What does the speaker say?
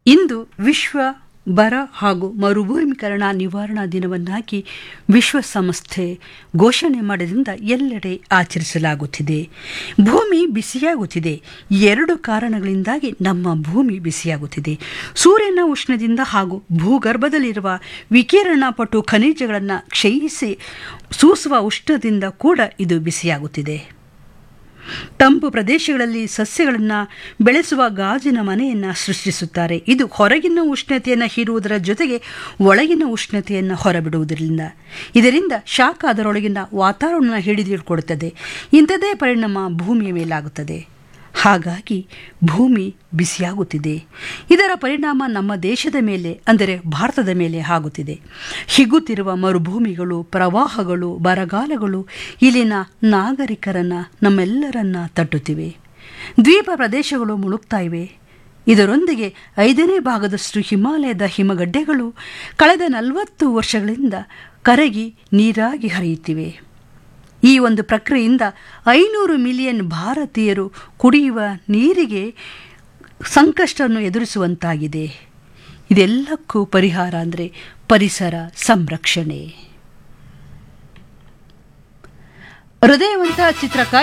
ಇಂದು ವಿಶ್ವ ಬರ ಹಾಗೂ ಮರುಭೂಮೀಕರಣ ನಿವಾರಣಾ ದಿನವನ್ನಾಗಿ ವಿಶ್ವಸಂಸ್ಥೆ ಘೋಷಣೆ ಮಾಡಿದಿಂದ ಎಲ್ಲೆಡೆ ಆಚರಿಸಲಾಗುತ್ತಿದೆ ಭೂಮಿ ಬಿಸಿಯಾಗುತ್ತಿದೆ ಎರಡು ಕಾರಣಗಳಿಂದಾಗಿ ನಮ್ಮ ಭೂಮಿ ಬಿಸಿಯಾಗುತ್ತಿದೆ ಸೂರ್ಯನ ಉಷ್ಣದಿಂದ ಹಾಗೂ ಭೂಗರ್ಭದಲ್ಲಿರುವ ವಿಕಿರಣ ಪಟು ಖನಿಜಗಳನ್ನು ಕ್ಷಯಿಸಿ ಸೂಸುವ ಉಷ್ಣದಿಂದ ಕೂಡ ಇದು ಬಿಸಿಯಾಗುತ್ತಿದೆ ತಂಪು ಪ್ರದೇಶಗಳಲ್ಲಿ ಸಸ್ಯಗಳನ್ನು ಬೆಳೆಸುವ ಗಾಜಿನ ಮನೆಯನ್ನು ಸೃಷ್ಟಿಸುತ್ತಾರೆ ಇದು ಹೊರಗಿನ ಉಷ್ಣತೆಯನ್ನು ಹೀರುವುದರ ಜೊತೆಗೆ ಒಳಗಿನ ಉಷ್ಣತೆಯನ್ನು ಹೊರಬಿಡುವುದರಿಂದ ಇದರಿಂದ ಶಾಖ ಅದರೊಳಗಿನ ವಾತಾವರಣ ಹಿಡಿದಿಟ್ಕೊಡುತ್ತದೆ ಇಂಥದೇ ಪರಿಣಾಮ ಭೂಮಿಯ ಮೇಲಾಗುತ್ತದೆ ಹಾಗಾಗಿ ಭೂಮಿ ಬಿಸಿಯಾಗುತ್ತಿದೆ ಇದರ ಪರಿಣಾಮ ನಮ್ಮ ದೇಶದ ಮೇಲೆ ಅಂದರೆ ಭಾರತದ ಮೇಲೆ ಆಗುತ್ತಿದೆ ಹಿಗ್ಗುತ್ತಿರುವ ಮರುಭೂಮಿಗಳು ಪ್ರವಾಹಗಳು ಬರಗಾಲಗಳು ಇಲ್ಲಿನ ನಾಗರಿಕರನ್ನು ನಮ್ಮೆಲ್ಲರನ್ನ ತಟ್ಟುತ್ತಿವೆ ದ್ವೀಪ ಪ್ರದೇಶಗಳು ಮುಳುಗ್ತಾ ಇವೆ ಇದರೊಂದಿಗೆ ಐದನೇ ಭಾಗದಷ್ಟು ಹಿಮಾಲಯದ ಹಿಮಗಡ್ಡೆಗಳು ಕಳೆದ ನಲವತ್ತು ವರ್ಷಗಳಿಂದ ಕರಗಿ ನೀರಾಗಿ ಹರಿಯುತ್ತಿವೆ ಈ ಒಂದು ಪ್ರಕ್ರಿಯೆಯಿಂದ ಐನೂರು ಮಿಲಿಯನ್ ಭಾರತೀಯರು ಕುಡಿಯುವ ನೀರಿಗೆ ಸಂಕಷ್ಟವನ್ನು ಎದುರಿಸುವಂತಾಗಿದೆ ಇದೆಲ್ಲಕ್ಕೂ ಪರಿಹಾರ ಅಂದರೆ ಪರಿಸರ ಸಂರಕ್ಷಣೆ ಹೃದಯವಂತ ಚಿತ್ರಕ್ಕಾಗಿ